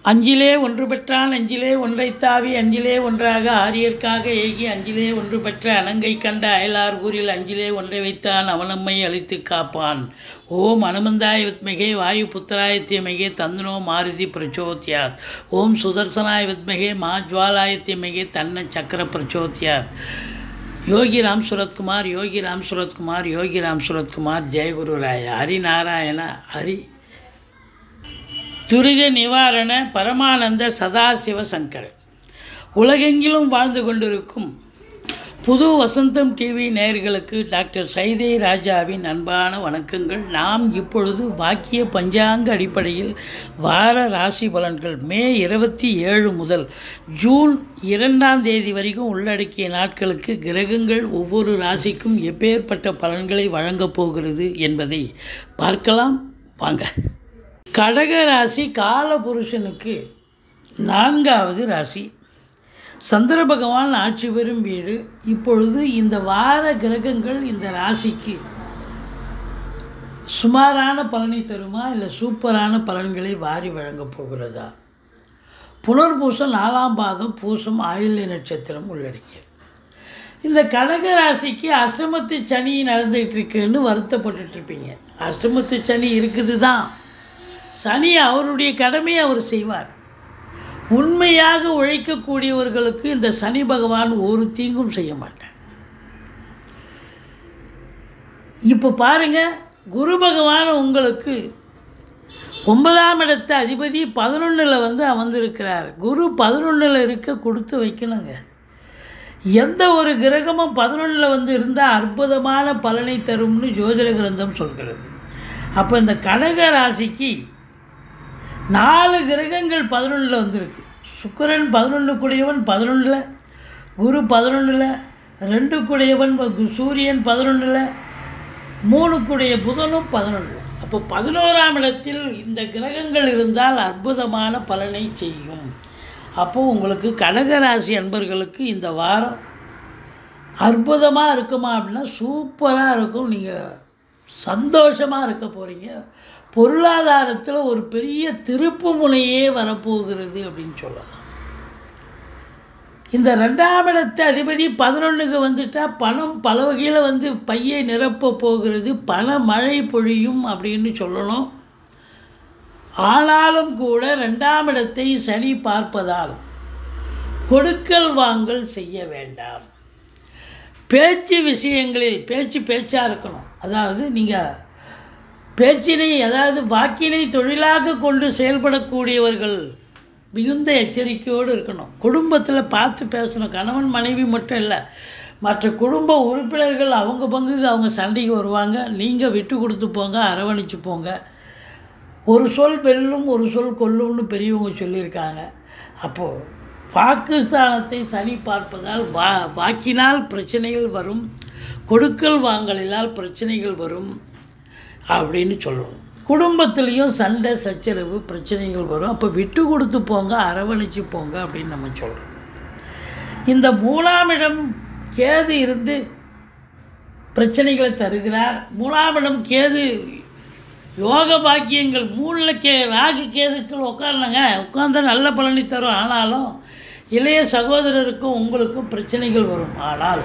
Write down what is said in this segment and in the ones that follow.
அஞ்சிலே ஒன்று பெற்றான் அஞ்சிலே ஒன்றைத் தாவி அஞ்சிலே ஒன்றாக ஆரியர்க்காக ஏகி அஞ்சிலே ஒன்று பெற்ற அனங்கை கண்ட அயலார் ஊரில் அஞ்சிலே ஒன்றை வைத்தான் அவனம்மை அழித்து காப்பான் ஓம் அனுமந்தாய வித்மகே வாயு புத்திராய தீமகே தந்தனோ மாருதி பிரச்சோத்யாத் ஓம் சுதர்சனாய வித்மகே மா ஜுவாலாய தீமகே தன்ன சக்கர பிரச்சோத்யாத் யோகி ராம் சுரத்குமார் யோகி ராம் சுரத்குமார் யோகி ராம் சுரத்குமார் ஜெயகுரு ராய ஹரிநாராயண ஹரி துரித நிவாரண பரமானந்த சதாசிவ சங்கர் உலகெங்கிலும் வாழ்ந்து கொண்டிருக்கும் புது வசந்தம் டிவி நேயர்களுக்கு டாக்டர் சைதே ராஜாவின் அன்பான வணக்கங்கள் நாம் இப்பொழுது வாக்கிய பஞ்சாங்க அடிப்படையில் வார ராசி பலன்கள் மே இருபத்தி ஏழு முதல் ஜூன் இரண்டாம் தேதி வரைக்கும் உள்ளடக்கிய நாட்களுக்கு கிரகங்கள் ஒவ்வொரு ராசிக்கும் எப்பேற்பட்ட பலன்களை வழங்கப் போகிறது என்பதை பார்க்கலாம் வாங்க கடக ராசி காலபுருஷனுக்கு நான்காவது ராசி சந்திர பகவான் ஆட்சி பெறும் வீடு இப்பொழுது இந்த வார கிரகங்கள் இந்த ராசிக்கு சுமாரான பலனை தருமா இல்லை சூப்பரான பலன்களை வாரி வழங்கப் போகிறதா புனர்பூசம் நாலாம் பாதம் பூசம் ஆயுள்ய நட்சத்திரம் உள்ளடக்கியது இந்த கடக ராசிக்கு அஷ்டமத்து சனி நடந்துகிட்டு இருக்குன்னு வருத்தப்பட்டுட்டு இருப்பீங்க அஷ்டமத்து சனி இருக்குது தான் சனி அவருடைய கடமையை அவர் செய்வார் உண்மையாக உழைக்கக்கூடியவர்களுக்கு இந்த சனி பகவான் ஒரு தீங்கும் செய்ய மாட்டார் இப்போ பாருங்க குரு பகவான் உங்களுக்கு ஒன்பதாம் இடத்த அதிபதி பதினொன்றில் வந்து அமர்ந்திருக்கிறார் குரு பதினொன்றில் இருக்க கொடுத்து வைக்கணுங்க எந்த ஒரு கிரகமும் பதினொன்றில் வந்து இருந்தால் அற்புதமான பலனை தரும்னு ஜோதிட கிரந்தம் சொல்கிறது அப்போ இந்த கடக ராசிக்கு நாலு கிரகங்கள் பதினொன்றில் வந்திருக்கு சுக்கிரன் பதினொன்று கூடியவன் பதினொன்றில் குரு பதினொன்றில் ரெண்டு கூடியவன் கு- சூரியன் பதினொன்றில் மூணு கூடிய புதனும் பதினொன்று அப்போ பதினோராம் இடத்தில் இந்த கிரகங்கள் இருந்தால் அற்புதமான பலனை செய்யும் அப்போது உங்களுக்கு கடகராசி அன்பர்களுக்கு இந்த வாரம் அற்புதமாக இருக்குமா அப்படின்னா சூப்பராக இருக்கும் நீங்கள் சந்தோஷமாக இருக்க போகிறீங்க பொருளாதாரத்தில் ஒரு பெரிய திருப்பு முனையே வரப்போகிறது அப்படின்னு சொல்லலாம் இந்த ரெண்டாம் இடத்து அதிபதி பதினொன்றுக்கு வந்துட்டால் பணம் பல வகையில் வந்து பையை நிரப்ப போகிறது பண மழை பொழியும் அப்படின்னு சொல்லணும் ஆனாலும் கூட ரெண்டாம் இடத்தை சனி பார்ப்பதால் கொடுக்கல் வாங்கல் செய்ய வேண்டாம் பேச்சு விஷயங்களில் பேச்சு பேச்சாக இருக்கணும் அதாவது நீங்கள் பேச்சினை அதாவது வாக்கினை தொழிலாக கொண்டு செயல்படக்கூடியவர்கள் மிகுந்த எச்சரிக்கையோடு இருக்கணும் குடும்பத்தில் பார்த்து பேசணும் கணவன் மனைவி மட்டும் இல்லை மற்ற குடும்ப உறுப்பினர்கள் அவங்க பங்குக்கு அவங்க சண்டைக்கு வருவாங்க நீங்கள் விட்டு கொடுத்து போங்க அரவணைச்சு போங்க ஒரு சொல் வெல்லும் ஒரு சொல் கொல்லும்னு பெரியவங்க சொல்லியிருக்காங்க அப்போது பாகிஸ்தானத்தை சனி பார்ப்பதால் வா வாக்கினால் பிரச்சனைகள் வரும் கொடுக்கல் வாங்கலினால் பிரச்சனைகள் வரும் அப்படின்னு சொல்லணும் குடும்பத்துலேயும் சண்டை சச்சரவு பிரச்சனைகள் வரும் அப்போ விட்டு கொடுத்து போங்க அரவணைச்சு போங்க அப்படின்னு நம்ம சொல்கிறோம் இந்த மூணாம் இடம் கேது இருந்து பிரச்சனைகளை தருகிறார் மூணாம் இடம் கேது யோக பாக்கியங்கள் மூணில் கே ராகு கேதுக்கள் உட்காருனாங்க உட்கார்ந்தா நல்ல பலனை தரும் ஆனாலும் இளைய சகோதரருக்கும் உங்களுக்கும் பிரச்சனைகள் வரும் ஆனால்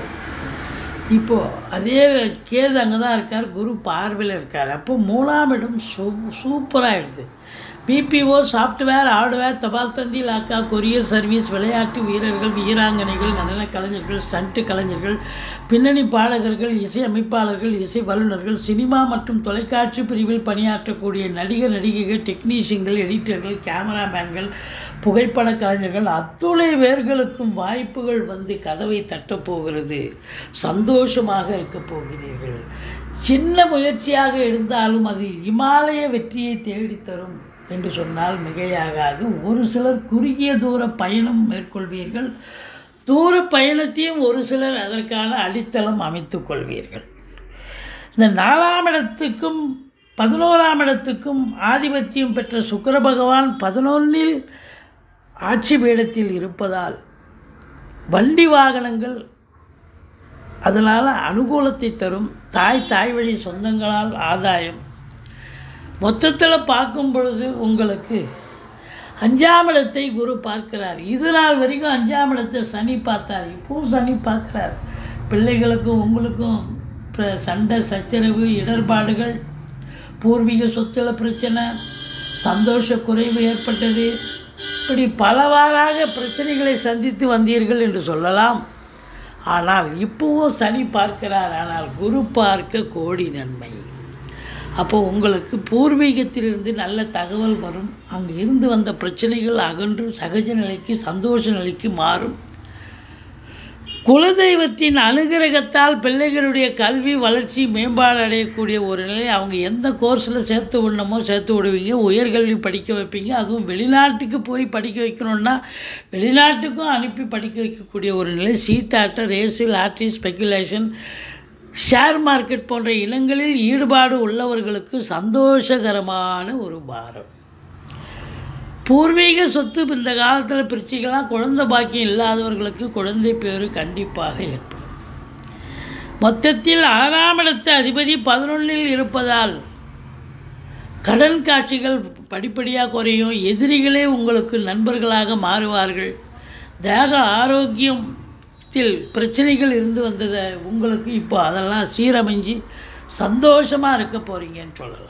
இப்போது அதே கேது அங்கே தான் இருக்கார் குரு பார்வையில் இருக்கார் அப்போ மூணாம் இடம் சூ சூப்பராகிடுது பிபிஓ சாஃப்ட்வேர் ஹார்ட்வேர் தபால் தந்தி லாக்கா கொரியர் சர்வீஸ் விளையாட்டு வீரர்கள் வீராங்கனைகள் நடன கலைஞர்கள் ஸ்டண்ட்டு கலைஞர்கள் பின்னணி பாடகர்கள் இசை அமைப்பாளர்கள் இசை வல்லுநர்கள் சினிமா மற்றும் தொலைக்காட்சி பிரிவில் பணியாற்றக்கூடிய நடிகர் நடிகைகள் டெக்னீஷியன்கள் எடிட்டர்கள் கேமராமேன்கள் புகைப்பட கலைஞர்கள் அத்துணை பேர்களுக்கும் வாய்ப்புகள் வந்து கதவை தட்டப் போகிறது சந்தோஷமாக இருக்கப் போகிறீர்கள் சின்ன முயற்சியாக இருந்தாலும் அது இமாலய வெற்றியை தேடித்தரும் என்று சொன்னால் மிகையாகாது ஒரு சிலர் குறுகிய தூர பயணம் மேற்கொள்வீர்கள் தூர பயணத்தையும் ஒரு சிலர் அதற்கான அடித்தளம் அமைத்துக் கொள்வீர்கள் இந்த நாலாம் இடத்துக்கும் பதினோராம் இடத்துக்கும் ஆதிபத்தியம் பெற்ற சுக்கிர பகவான் பதினொன்னில் ஆட்சி பீடத்தில் இருப்பதால் வண்டி வாகனங்கள் அதனால் அனுகூலத்தை தரும் தாய் தாய் வழி சொந்தங்களால் ஆதாயம் மொத்தத்தில் பார்க்கும் பொழுது உங்களுக்கு அஞ்சாம் இடத்தை குரு பார்க்கிறார் இது நாள் வரைக்கும் அஞ்சாம் இடத்தை சனி பார்த்தார் இப்போவும் சனி பார்க்குறார் பிள்ளைகளுக்கும் உங்களுக்கும் பிர- சண்டை சச்சரவு இடர்பாடுகள் பூர்வீக சொத்துல பிரச்சனை சந்தோஷ குறைவு ஏற்பட்டது இப்படி பலவாறாக பிரச்சனைகளை சந்தித்து வந்தீர்கள் என்று சொல்லலாம் ஆனால் இப்போவும் சனி பார்க்கிறார் ஆனால் குரு பார்க்க கோடி நன்மை அப்போ உங்களுக்கு பூர்வீகத்திலிருந்து நல்ல தகவல் வரும் அங்கே இருந்து வந்த பிரச்சனைகள் அகன்று சகஜ நிலைக்கு சந்தோஷ நிலைக்கு மாறும் குலதெய்வத்தின் அனுகிரகத்தால் பிள்ளைகளுடைய கல்வி வளர்ச்சி மேம்பாடு அடையக்கூடிய ஒரு நிலை அவங்க எந்த கோர்ஸில் சேர்த்து விடணுமோ சேர்த்து விடுவீங்க உயர்கல்வி படிக்க வைப்பீங்க அதுவும் வெளிநாட்டுக்கு போய் படிக்க வைக்கணுன்னா வெளிநாட்டுக்கும் அனுப்பி படிக்க வைக்கக்கூடிய ஒரு நிலை சீட்டாட்ட race lottery speculation share market போன்ற இனங்களில் ஈடுபாடு உள்ளவர்களுக்கு சந்தோஷகரமான ஒரு பாரம் பூர்வீக சொத்து இந்த காலத்தில் பிரிச்சிக்கலாம் குழந்தை பாக்கியம் இல்லாதவர்களுக்கு குழந்தை பேரு கண்டிப்பாக ஏற்படும் மொத்தத்தில் ஆறாம் இடத்து அதிபதி பதினொன்றில் இருப்பதால் கடன் காட்சிகள் படிப்படியாக குறையும் எதிரிகளே உங்களுக்கு நண்பர்களாக மாறுவார்கள் தேக ஆரோக்கியத்தில் பிரச்சனைகள் இருந்து வந்ததை உங்களுக்கு இப்போ அதெல்லாம் சீரமைஞ்சு சந்தோஷமாக இருக்க போகிறீங்கன்னு சொல்லலாம்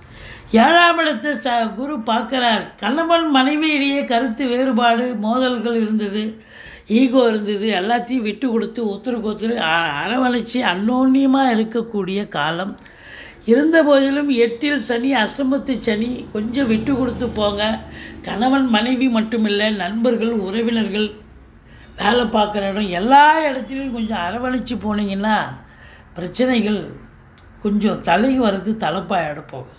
ஏழாம் இடத்தை ச குரு பார்க்குறார் கணவன் மனைவியிடையே கருத்து வேறுபாடு மோதல்கள் இருந்தது ஈகோ இருந்தது எல்லாத்தையும் விட்டு கொடுத்து ஒருத்தருக்கு ஒருத்தர் அ- அரவணைச்சு அன்னோன்யமாக இருக்கக்கூடிய காலம் இருந்த போதிலும் எட்டில் சனி அஷ்டமத்து சனி கொஞ்சம் விட்டு கொடுத்து போங்க கணவன் மனைவி மட்டுமில்லை நண்பர்கள் உறவினர்கள் வேலை பார்க்குற இடம் எல்லா இடத்துலையும் கொஞ்சம் அரவணைச்சு போனீங்கன்னா பிரச்சனைகள் கொஞ்சம் தலைக்கு வர்றது தலைப்பாயிட போகும்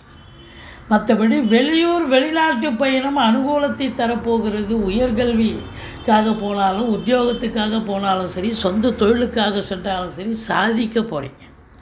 மற்றபடி வெளியூர் வெளிநாட்டு பயணம் அனுகூலத்தை தரப்போகிறது உயர்கல்விக்காக போனாலும் உத்தியோகத்துக்காக போனாலும் சரி சொந்த தொழிலுக்காக சென்றாலும் சரி சாதிக்க போகிறீங்க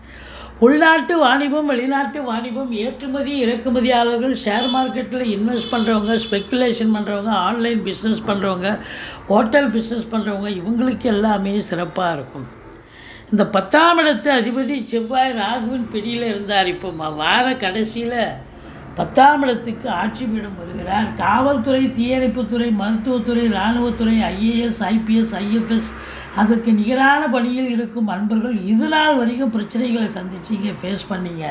உள்நாட்டு வாணிபம் வெளிநாட்டு வாணிபம் ஏற்றுமதி இறக்குமதியாளர்கள் ஷேர் மார்க்கெட்டில் இன்வெஸ்ட் பண்ணுறவங்க ஸ்பெக்குலேஷன் பண்ணுறவங்க ஆன்லைன் பிஸ்னஸ் பண்ணுறவங்க ஹோட்டல் பிஸ்னஸ் பண்ணுறவங்க இவங்களுக்கு எல்லாமே சிறப்பாக இருக்கும் இந்த பத்தாம் இடத்து அதிபதி செவ்வாய் ராகுவின் பிடியில் இருந்தார் இப்போ ம- வார கடைசியில் பத்தாம் இடத்துக்கு ஆட்சி பீடம் வருகிறார் காவல்துறை தீயணைப்புத்துறை மருத்துவத்துறை இராணுவத்துறை ஐஏஎஸ் ஐபிஎஸ் ஐஎஃப்எஸ் அதற்கு நிகரான பணியில் இருக்கும் அன்பர்கள் இது நாள் வரைக்கும் பிரச்சனைகளை சந்திச்சிங்க ஃபேஸ் பண்ணீங்க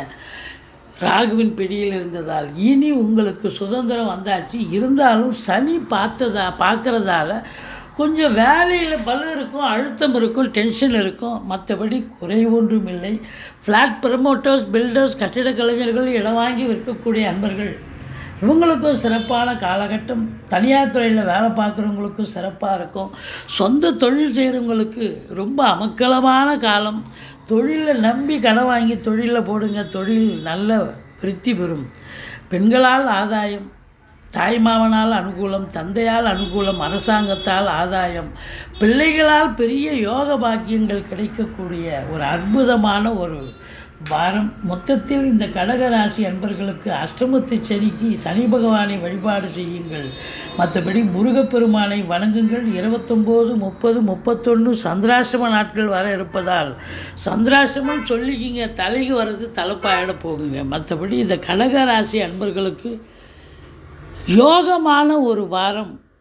ராகுவின் பிடியில் இருந்ததால் இனி உங்களுக்கு சுதந்திரம் வந்தாச்சு இருந்தாலும் சனி பார்த்ததா பார்க்கறதால கொஞ்சம் வேலையில் பலு இருக்கும் அழுத்தம் இருக்கும் டென்ஷன் இருக்கும் மற்றபடி குறை ஒன்றும் இல்லை ஃப்ளாட் ப்ரமோட்டர்ஸ் பில்டர்ஸ் கட்டிட கலைஞர்கள் இடம் வாங்கி விற்கக்கூடிய அன்பர்கள் இவங்களுக்கும் சிறப்பான காலகட்டம் தனியார் துறையில் வேலை பார்க்குறவங்களுக்கும் சிறப்பாக இருக்கும் சொந்த தொழில் செய்கிறவங்களுக்கு ரொம்ப அமக்கலமான காலம் தொழிலை நம்பி கடன் வாங்கி தொழிலில் போடுங்க தொழில் நல்ல விருத்தி பெறும் பெண்களால் ஆதாயம் தாய்மாமனால் அனுகூலம் தந்தையால் அனுகூலம் அரசாங்கத்தால் ஆதாயம் பிள்ளைகளால் பெரிய யோக பாக்கியங்கள் கிடைக்கக்கூடிய ஒரு அற்புதமான ஒரு வாரம் மொத்தத்தில் இந்த கடகராசி அன்பர்களுக்கு அஷ்டமத்து சனிக்கு சனி பகவானை வழிபாடு செய்யுங்கள் மற்றபடி முருகப்பெருமானை வணங்குங்கள் இருபத்தொம்போது முப்பது முப்பத்தொன்று சந்திராசிரம நாட்கள் வர இருப்பதால் சந்திராசிரமம் சொல்லிக்கிங்க தலைக்கு வர்றது தலைப்பாயிட போகுங்க மற்றபடி இந்த கடகராசி அன்பர்களுக்கு யோகமான ஒரு வாரம்